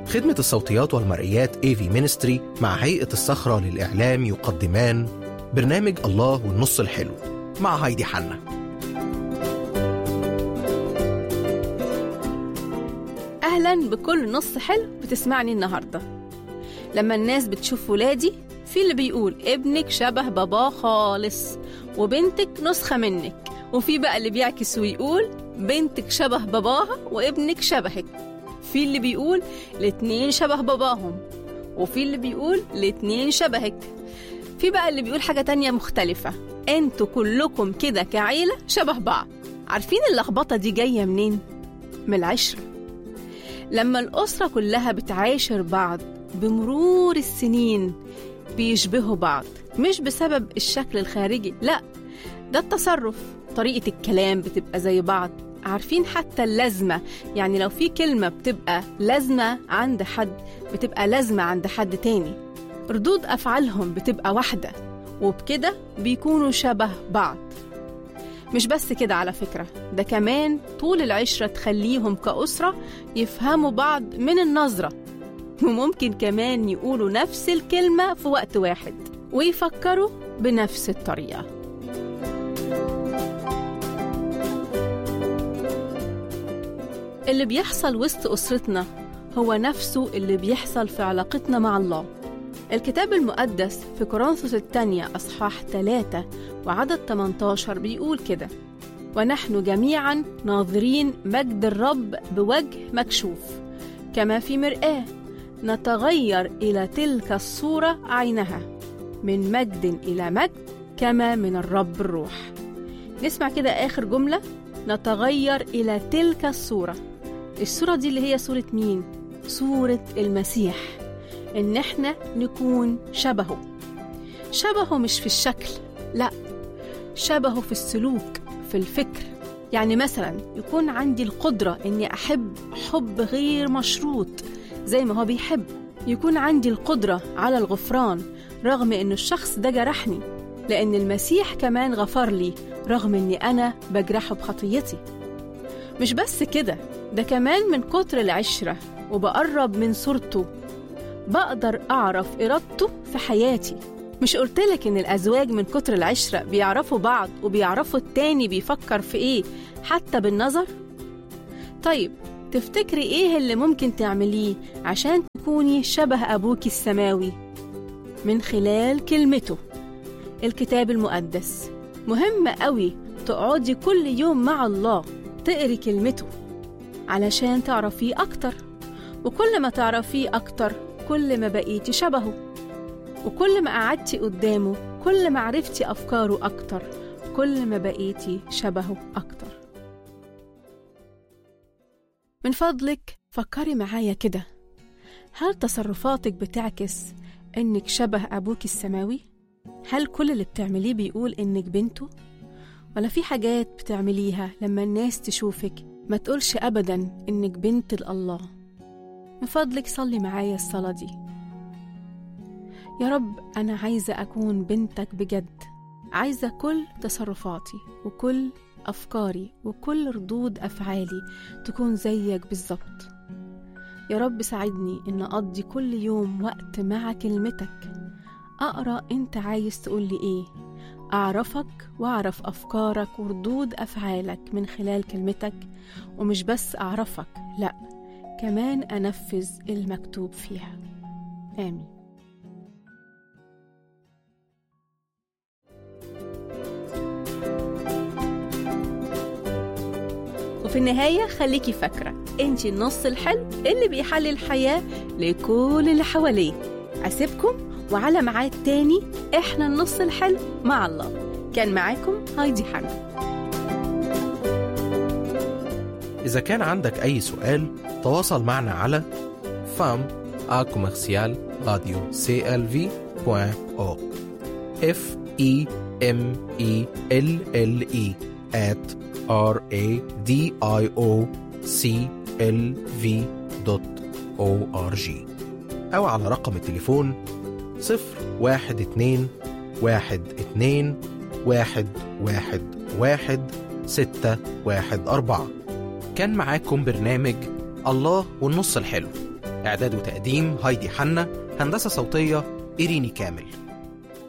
خدمة الصوتيات والمرئيات AV مينستري مع هيئة الصخرة للإعلام يقدمان برنامج الله والنص الحلو مع هايدي حنا أهلا بكل نص حلو بتسمعني النهاردة لما الناس بتشوف ولادي في اللي بيقول ابنك شبه باباه خالص وبنتك نسخة منك وفي بقى اللي بيعكس ويقول بنتك شبه باباها وابنك شبهك في اللي بيقول الاتنين شبه باباهم وفي اللي بيقول الاتنين شبهك في بقى اللي بيقول حاجة تانية مختلفة انتوا كلكم كده كعيلة شبه بعض عارفين اللخبطة دي جاية منين؟ من العشرة لما الأسرة كلها بتعاشر بعض بمرور السنين بيشبهوا بعض مش بسبب الشكل الخارجي لا ده التصرف طريقة الكلام بتبقى زي بعض عارفين حتى اللازمة يعني لو في كلمة بتبقى لازمة عند حد بتبقى لازمة عند حد تاني ردود أفعالهم بتبقى واحدة وبكده بيكونوا شبه بعض مش بس كده على فكرة ده كمان طول العشرة تخليهم كأسرة يفهموا بعض من النظرة وممكن كمان يقولوا نفس الكلمة في وقت واحد ويفكروا بنفس الطريقة اللي بيحصل وسط أسرتنا هو نفسه اللي بيحصل في علاقتنا مع الله الكتاب المقدس في كورنثوس الثانية أصحاح 3 وعدد 18 بيقول كده ونحن جميعا ناظرين مجد الرب بوجه مكشوف كما في مرآة نتغير إلى تلك الصورة عينها من مجد إلى مجد كما من الرب الروح نسمع كده آخر جملة نتغير إلى تلك الصورة الصورة دي اللي هي صورة مين؟ صورة المسيح إن إحنا نكون شبهه شبهه مش في الشكل لا شبهه في السلوك في الفكر يعني مثلا يكون عندي القدرة إني أحب حب غير مشروط زي ما هو بيحب يكون عندي القدرة على الغفران رغم إن الشخص ده جرحني لأن المسيح كمان غفر لي رغم إني أنا بجرحه بخطيتي مش بس كده ده كمان من كتر العشرة وبقرب من صورته بقدر أعرف إرادته في حياتي مش قلتلك إن الأزواج من كتر العشرة بيعرفوا بعض وبيعرفوا التاني بيفكر في إيه حتى بالنظر؟ طيب تفتكري إيه اللي ممكن تعمليه عشان تكوني شبه أبوك السماوي؟ من خلال كلمته الكتاب المقدس مهم قوي تقعدي كل يوم مع الله تقري كلمته علشان تعرفيه أكتر وكل ما تعرفيه أكتر كل ما بقيتي شبهه وكل ما قعدتي قدامه كل ما عرفتي أفكاره أكتر كل ما بقيتي شبهه أكتر من فضلك فكري معايا كده هل تصرفاتك بتعكس إنك شبه أبوك السماوي؟ هل كل اللي بتعمليه بيقول إنك بنته؟ ولا في حاجات بتعمليها لما الناس تشوفك ما تقولش أبدا إنك بنت الله من فضلك صلي معايا الصلاة دي يا رب أنا عايزة أكون بنتك بجد عايزة كل تصرفاتي وكل أفكاري وكل ردود أفعالي تكون زيك بالظبط يا رب ساعدني إن أقضي كل يوم وقت مع كلمتك أقرأ أنت عايز تقولي إيه أعرفك وأعرف أفكارك وردود أفعالك من خلال كلمتك ومش بس أعرفك لأ كمان أنفذ المكتوب فيها آمين وفي النهاية خليكي فاكرة انتي النص الحلو اللي بيحلي الحياة لكل اللي حواليه أسيبكم وعلى ميعاد تاني احنا النص الحلو مع الله كان معاكم هايدي حنا إذا كان عندك أي سؤال تواصل معنا على fam a commercial radio clv.org f e m e l l e at r a d i o c l v دوت o r g أو على رقم التليفون صفر واحد اتنين واحد اتنين واحد واحد واحد ستة واحد أربعة كان معاكم برنامج الله والنص الحلو إعداد وتقديم هايدي حنا هندسة صوتية إيريني كامل